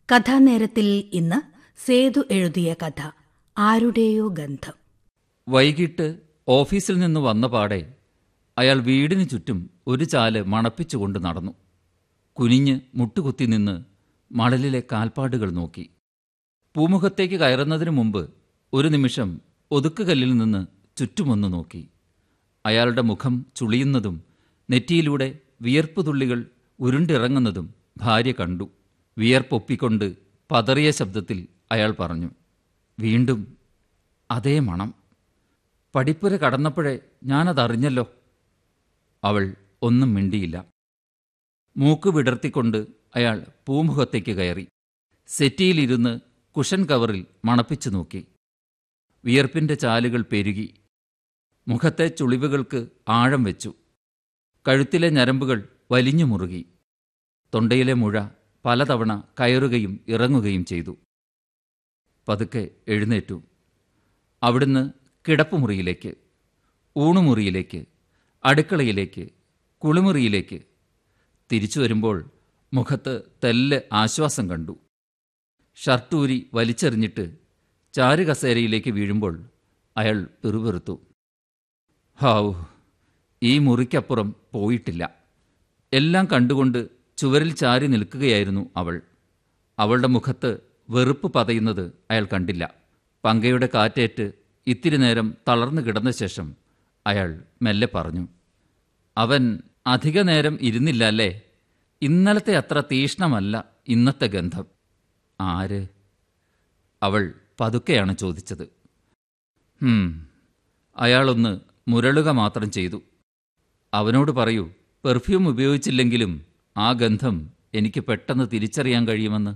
കഥാനേരത്തിൽ ഇന്ന് സേതു എഴുതിയ കഥ ആരുടെയോ ഗന്ധം വൈകിട്ട് ഓഫീസിൽ നിന്ന് വന്ന പാടെ അയാൾ വീടിനു ചുറ്റും ഒരു ചാല് മണപ്പിച്ചുകൊണ്ട് നടന്നു കുനിഞ്ഞ് മുട്ടുകുത്തി നിന്ന് മണലിലെ കാൽപ്പാടുകൾ നോക്കി പൂമുഖത്തേക്ക് കയറുന്നതിനു മുമ്പ് ഒരു നിമിഷം ഒതുക്കുകല്ലിൽ നിന്ന് ചുറ്റുമൊന്നു നോക്കി അയാളുടെ മുഖം ചുളിയുന്നതും നെറ്റിയിലൂടെ വിയർപ്പ് തുള്ളികൾ ഉരുണ്ടിറങ്ങുന്നതും ഭാര്യ കണ്ടു വിയർപ്പൊപ്പിക്കൊണ്ട് പതറിയ ശബ്ദത്തിൽ അയാൾ പറഞ്ഞു വീണ്ടും അതേ മണം പടിപ്പുര കടന്നപ്പോഴേ ഞാനതറിഞ്ഞല്ലോ അവൾ ഒന്നും മിണ്ടിയില്ല മൂക്ക് വിടർത്തിക്കൊണ്ട് അയാൾ പൂമുഖത്തേക്ക് കയറി സെറ്റിയിലിരുന്ന് കുഷൻ കവറിൽ മണപ്പിച്ചു നോക്കി വിയർപ്പിന്റെ ചാലുകൾ പെരുകി മുഖത്തെ ചുളിവുകൾക്ക് ആഴം വെച്ചു കഴുത്തിലെ ഞരമ്പുകൾ വലിഞ്ഞു മുറുകി തൊണ്ടയിലെ മുഴ പലതവണ കയറുകയും ഇറങ്ങുകയും ചെയ്തു പതുക്കെ എഴുന്നേറ്റു അവിടുന്ന് കിടപ്പുമുറിയിലേക്ക് ഊണുമുറിയിലേക്ക് അടുക്കളയിലേക്ക് കുളിമുറിയിലേക്ക് തിരിച്ചു വരുമ്പോൾ മുഖത്ത് തെല്ല് ആശ്വാസം കണ്ടു ഷർട്ടൂരി വലിച്ചെറിഞ്ഞിട്ട് ചാരുകസേരയിലേക്ക് വീഴുമ്പോൾ അയാൾ പിറുപിറുത്തു ഹാവു ഈ മുറിക്കപ്പുറം പോയിട്ടില്ല എല്ലാം കണ്ടുകൊണ്ട് ചുവരിൽ ചാരി നിൽക്കുകയായിരുന്നു അവൾ അവളുടെ മുഖത്ത് വെറുപ്പ് പതയുന്നത് അയാൾ കണ്ടില്ല പങ്കയുടെ കാറ്റേറ്റ് ഇത്തിരി നേരം തളർന്നു കിടന്ന ശേഷം അയാൾ മെല്ലെ പറഞ്ഞു അവൻ അധിക നേരം ഇരുന്നില്ല അല്ലേ ഇന്നലത്തെ അത്ര തീഷ്ണമല്ല ഇന്നത്തെ ഗന്ധം ആര് അവൾ പതുക്കെയാണ് ചോദിച്ചത് ഹും അയാളൊന്ന് മുരളുക മാത്രം ചെയ്തു അവനോട് പറയൂ പെർഫ്യൂം ഉപയോഗിച്ചില്ലെങ്കിലും ആ ഗന്ധം എനിക്ക് പെട്ടെന്ന് തിരിച്ചറിയാൻ കഴിയുമെന്ന്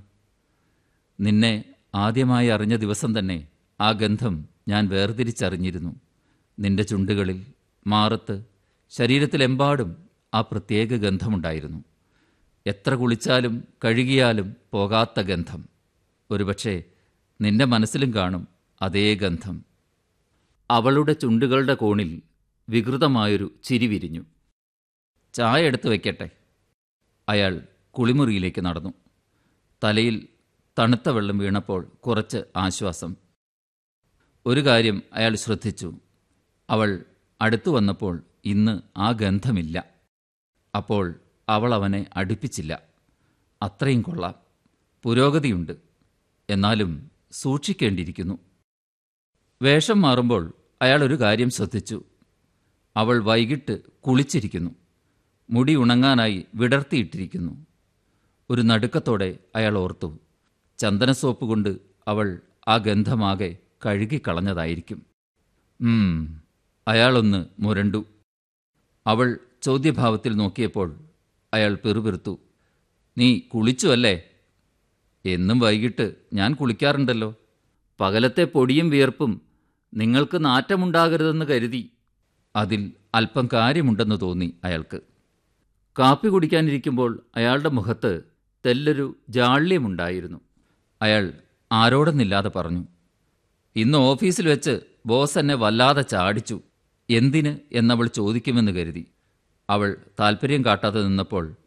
നിന്നെ ആദ്യമായി അറിഞ്ഞ ദിവസം തന്നെ ആ ഗന്ധം ഞാൻ വേർതിരിച്ചറിഞ്ഞിരുന്നു നിന്റെ ചുണ്ടുകളിൽ മാറത്ത് ശരീരത്തിലെമ്പാടും ആ പ്രത്യേക ഗന്ധമുണ്ടായിരുന്നു എത്ര കുളിച്ചാലും കഴുകിയാലും പോകാത്ത ഗന്ധം ഒരുപക്ഷെ നിന്റെ മനസ്സിലും കാണും അതേ ഗന്ധം അവളുടെ ചുണ്ടുകളുടെ കോണിൽ വികൃതമായൊരു ചിരി വിരിഞ്ഞു ചായ എടുത്തു വയ്ക്കട്ടെ അയാൾ കുളിമുറിയിലേക്ക് നടന്നു തലയിൽ തണുത്ത വെള്ളം വീണപ്പോൾ കുറച്ച് ആശ്വാസം ഒരു കാര്യം അയാൾ ശ്രദ്ധിച്ചു അവൾ അടുത്തു വന്നപ്പോൾ ഇന്ന് ആ ഗന്ധമില്ല അപ്പോൾ അവൾ അവനെ അടുപ്പിച്ചില്ല അത്രയും കൊള്ളാം പുരോഗതിയുണ്ട് എന്നാലും സൂക്ഷിക്കേണ്ടിയിരിക്കുന്നു വേഷം മാറുമ്പോൾ അയാൾ ഒരു കാര്യം ശ്രദ്ധിച്ചു അവൾ വൈകിട്ട് കുളിച്ചിരിക്കുന്നു മുടി ഉണങ്ങാനായി വിടർത്തിയിട്ടിരിക്കുന്നു ഒരു നടുക്കത്തോടെ അയാൾ ഓർത്തു ചന്ദനസോപ്പ് കൊണ്ട് അവൾ ആ ഗന്ധമാകെ കഴുകിക്കളഞ്ഞതായിരിക്കും ഉം അയാളൊന്ന് മുരണ്ടു അവൾ ചോദ്യഭാവത്തിൽ നോക്കിയപ്പോൾ അയാൾ പിറുപിറുത്തു നീ കുളിച്ചു അല്ലേ എന്നും വൈകിട്ട് ഞാൻ കുളിക്കാറുണ്ടല്ലോ പകലത്തെ പൊടിയും വിയർപ്പും നിങ്ങൾക്ക് നാറ്റമുണ്ടാകരുതെന്ന് കരുതി അതിൽ അല്പം കാര്യമുണ്ടെന്ന് തോന്നി അയാൾക്ക് കാപ്പി കുടിക്കാനിരിക്കുമ്പോൾ അയാളുടെ മുഖത്ത് തെല്ലൊരു ജാള്യമുണ്ടായിരുന്നു അയാൾ ആരോടെന്നില്ലാതെ പറഞ്ഞു ഇന്ന് ഓഫീസിൽ വെച്ച് ബോസ് എന്നെ വല്ലാതെ ചാടിച്ചു എന്തിന് എന്നവൾ ചോദിക്കുമെന്ന് കരുതി അവൾ താൽപ്പര്യം കാട്ടാതെ നിന്നപ്പോൾ